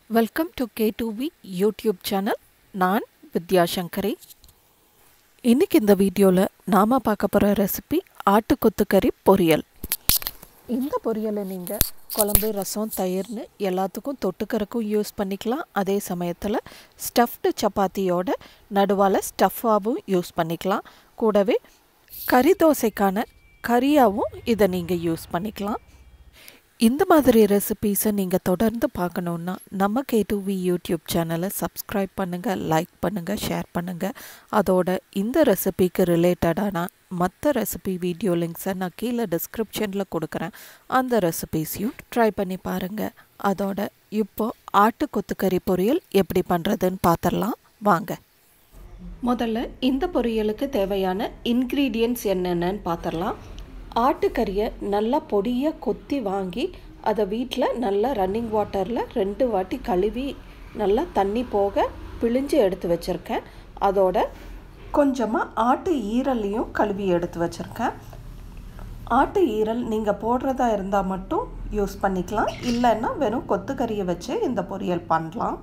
welcome to K V YouTube channel நான் வித்யாசங்கரி இன்னைக்கு இந்த வீடியோவில் நாம் பார்க்க போகிற ரெசிபி ஆட்டுக்கொத்துக்கறி பொரியல் இந்த பொரியலை நீங்கள் குழம்பு ரசம் தயிர்னு எல்லாத்துக்கும் தொட்டுக்கறக்கும் யூஸ் பண்ணிக்கலாம் அதே சமயத்தில் ஸ்டஃப்டு சப்பாத்தியோட நடுவால் ஸ்டஃப்பாகவும் யூஸ் பண்ணிக்கலாம் கூடவே கறி தோசைக்கான கறியாகவும் இதை நீங்கள் யூஸ் பண்ணிக்கலாம் இந்த மாதிரி ரெசிபீஸை நீங்கள் தொடர்ந்து பார்க்கணுன்னா நம்ம கே வி யூடியூப் சேனலை சப்ஸ்கிரைப் பண்ணுங்கள் லைக் பண்ணுங்கள் ஷேர் பண்ணுங்கள் அதோட இந்த ரெசிபிக்கு ரிலேட்டடான மற்ற ரெசிபி வீடியோ லிங்க்ஸை நான் கீழே டிஸ்கிரிப்ஷனில் கொடுக்குறேன் அந்த ரெசிபீஸையும் ட்ரை பண்ணி பாருங்கள் அதோட இப்போ ஆட்டு கொத்துக்கறி பொரியல் எப்படி பண்ணுறதுன்னு பார்த்துடலாம் வாங்க முதல்ல இந்த பொரியலுக்கு தேவையான இன்க்ரீடியன்ட்ஸ் என்னென்னு பார்த்துடலாம் ஆட்டுக்கறியை நல்லா பொடியாக கொத்தி வாங்கி அதை வீட்டில் நல்லா ரன்னிங் வாட்டரில் ரெண்டு வாட்டி கழுவி நல்லா தண்ணி போக பிழிஞ்சு எடுத்து வச்சுருக்கேன் அதோட கொஞ்சமாக ஆட்டு ஈரலையும் கழுவி எடுத்து வச்சுருக்கேன் ஆட்டு ஈரல் நீங்கள் போடுறதா இருந்தால் மட்டும் யூஸ் பண்ணிக்கலாம் இல்லைன்னா வெறும் கொத்துக்கறியை வச்சு இந்த பொரியல் பண்ணலாம்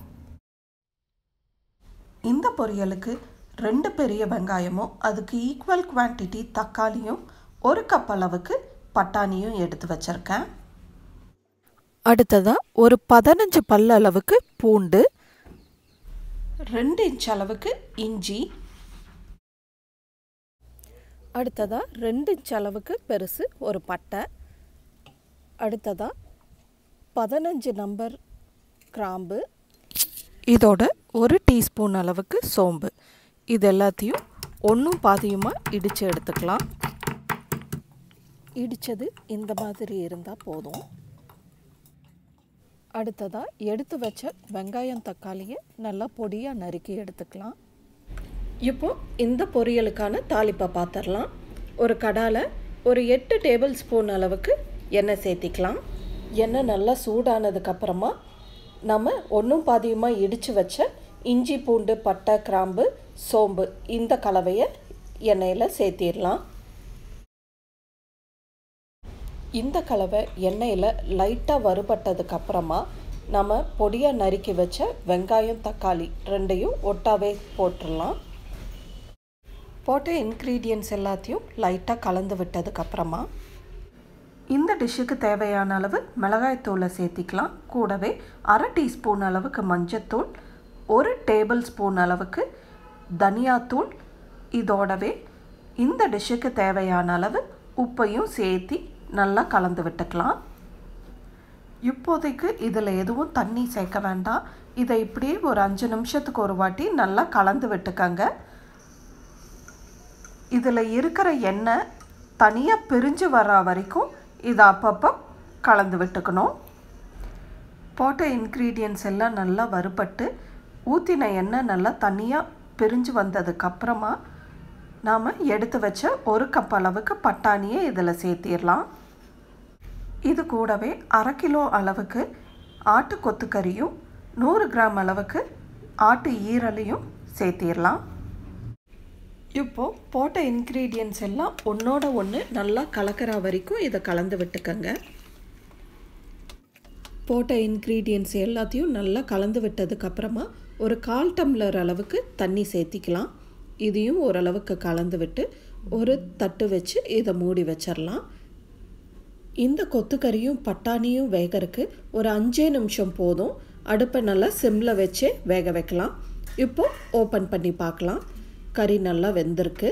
இந்த பொரியலுக்கு ரெண்டு பெரிய வெங்காயமும் அதுக்கு ஈக்குவல் குவான்டிட்டி தக்காளியும் ஒரு கப் அளவுக்கு பட்டாணியும் எடுத்து வச்சுருக்கேன் அடுத்ததாக ஒரு பதினஞ்சு பல் அளவுக்கு பூண்டு ரெண்டு இன்ச் அளவுக்கு இஞ்சி அடுத்ததாக ரெண்டு இன்ச் அளவுக்கு பெருசு ஒரு பட்டை அடுத்ததாக பதினஞ்சு நம்பர் கிராம்பு இதோட ஒரு டீஸ்பூன் அளவுக்கு சோம்பு இது எல்லாத்தையும் ஒன்றும் பாதியுமாக இடித்து எடுத்துக்கலாம் இடித்தது இந்த மாதிரி இருந்தால் போதும் அடுத்ததாக எடுத்து வச்ச வெங்காயம் தக்காளியை நல்லா பொடியாக நறுக்கி எடுத்துக்கலாம் இப்போ இந்த பொரியலுக்கான தாளிப்பை பார்த்துடலாம் ஒரு கடாயில் ஒரு எட்டு டேபிள் ஸ்பூன் அளவுக்கு எண்ணெய் சேர்த்திக்கலாம் எண்ணெய் நல்லா சூடானதுக்கப்புறமா நம்ம ஒன்றும் பாதியுமாக இடித்து வச்ச இஞ்சி பூண்டு பட்டை கிராம்பு சோம்பு இந்த கலவையை எண்ணெயில் சேர்த்திடலாம் இந்த கலவை எண்ணெயில் லைட்டாக வறுபட்டதுக்கு அப்புறமா நம்ம பொடியாக நறுக்கி வச்ச வெங்காயம் தக்காளி ரெண்டையும் ஒட்டாவே போட்டுடலாம் போட்ட இன்க்ரீடியன்ஸ் எல்லாத்தையும் லைட்டாக கலந்து விட்டதுக்கப்புறமா இந்த டிஷ்ஷுக்கு தேவையான அளவு மிளகாய்த்தூளை சேர்த்திக்கலாம் கூடவே அரை டீஸ்பூன் அளவுக்கு மஞ்சத்தூள் ஒரு டேபிள் ஸ்பூன் அளவுக்கு தனியாத்தூள் இதோடவே இந்த டிஷ்ஷுக்கு தேவையான அளவு உப்பையும் சேர்த்தி நல்லா கலந்து விட்டுக்கலாம் இப்போதைக்கு இதில் எதுவும் தண்ணி சேர்க்க வேண்டாம் இதை இப்படியே ஒரு அஞ்சு நிமிஷத்துக்கு ஒரு வாட்டி நல்லா கலந்து விட்டுக்கங்க இதில் இருக்கிற எண்ணெய் தனியாக பிரிஞ்சு வர வரைக்கும் இதை அப்பப்போ கலந்து விட்டுக்கணும் போட்ட இன்க்ரீடியன்ஸ் எல்லாம் நல்லா வறுபட்டு ஊற்றின எண்ணெய் நல்லா தனியாக பிரிஞ்சு வந்ததுக்கப்புறமா நாம் எடுத்து வச்ச ஒரு கப் அளவுக்கு பட்டாணியை இதில் சேர்த்திடலாம் இது கூடவே அரை கிலோ அளவுக்கு ஆட்டு கொத்துக்கறியும் நூறு கிராம் அளவுக்கு ஆட்டு ஈரலையும் சேர்த்திடலாம் இப்போது போட்ட இன்க்ரீடியன்ஸ் எல்லாம் ஒன்றோட ஒன்று நல்லா கலக்கிற வரைக்கும் இதை கலந்து விட்டுக்கங்க போட்ட இன்க்ரீடியன்ஸ் எல்லாத்தையும் நல்லா கலந்து விட்டதுக்கப்புறமா ஒரு கால் டம்ளர் அளவுக்கு தண்ணி சேர்த்திக்கலாம் இதையும் ஓரளவுக்கு கலந்து விட்டு ஒரு தட்டு வச்சு இதை மூடி வச்சிடலாம் இந்த கொத்துக்கறியும் பட்டாணியும் வேகறதுக்கு ஒரு அஞ்சே நிமிஷம் போதும் அடுப்பை நல்லா சிம்மில் வச்சு வேக வைக்கலாம் இப்போது ஓப்பன் பண்ணி பார்க்கலாம் கறி நல்லா வெந்திருக்கு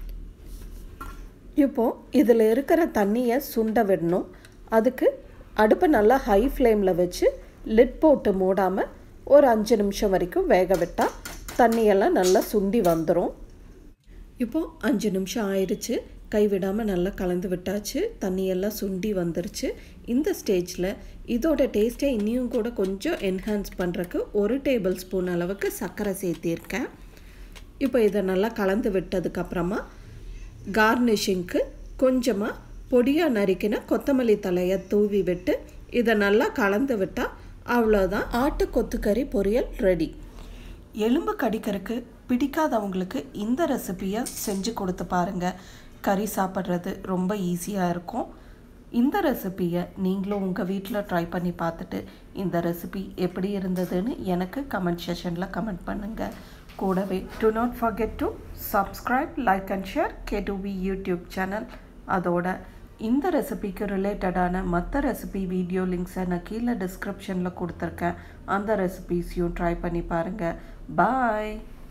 இப்போது இதில் இருக்கிற தண்ணியை சுண்ட விடணும் அதுக்கு அடுப்பை நல்லா ஹை ஃப்ளேமில் வச்சு லிட் போட்டு மூடாமல் ஒரு அஞ்சு நிமிஷம் வரைக்கும் வேக விட்டால் தண்ணியெல்லாம் நல்லா சுண்டி வந்துடும் இப்போது அஞ்சு நிமிஷம் ஆயிடுச்சு கைவிடாமல் நல்லா கலந்து விட்டாச்சு தண்ணியெல்லாம் சுண்டி வந்துருச்சு இந்த ஸ்டேஜில் இதோட டேஸ்ட்டை இன்னியும் கூட கொஞ்சம் என்ஹான்ஸ் பண்ணுறக்கு ஒரு டேபிள் ஸ்பூன் அளவுக்கு சர்க்கரை சேர்த்திருக்கேன் இப்போ இதை நல்லா கலந்து விட்டதுக்கப்புறமா கார்னிஷிங்க்கு கொஞ்சமாக பொடியாக நறுக்கின கொத்தமல்லி தலையை தூவி விட்டு இதை நல்லா கலந்து விட்டால் அவ்வளோதான் ஆட்டு கொத்துக்கறி பொரியல் ரெடி எலும்பு கடிக்கிறதுக்கு பிடிக்காதவங்களுக்கு இந்த ரெசிப்பியை செஞ்சு கொடுத்து பாருங்கள் கறி சாப்பிட்றது ரொம்ப ஈஸியாக இருக்கும் இந்த ரெசிபியை நீங்களும் உங்கள் வீட்டில் ட்ரை பண்ணி பார்த்துட்டு இந்த ரெசிபி எப்படி இருந்ததுன்னு எனக்கு கமெண்ட் செஷனில் கமெண்ட் பண்ணுங்கள் கூடவே do not forget to subscribe like and share கேடுவி யூடியூப் சேனல் அதோட இந்த ரெசிபிக்கு ரிலேட்டடான மற்ற ரெசிபி வீடியோ லிங்க்ஸை நான் கீழே டிஸ்கிரிப்ஷனில் கொடுத்துருக்கேன் அந்த ரெசிபீஸையும் ட்ரை பண்ணி பாருங்கள் பாய்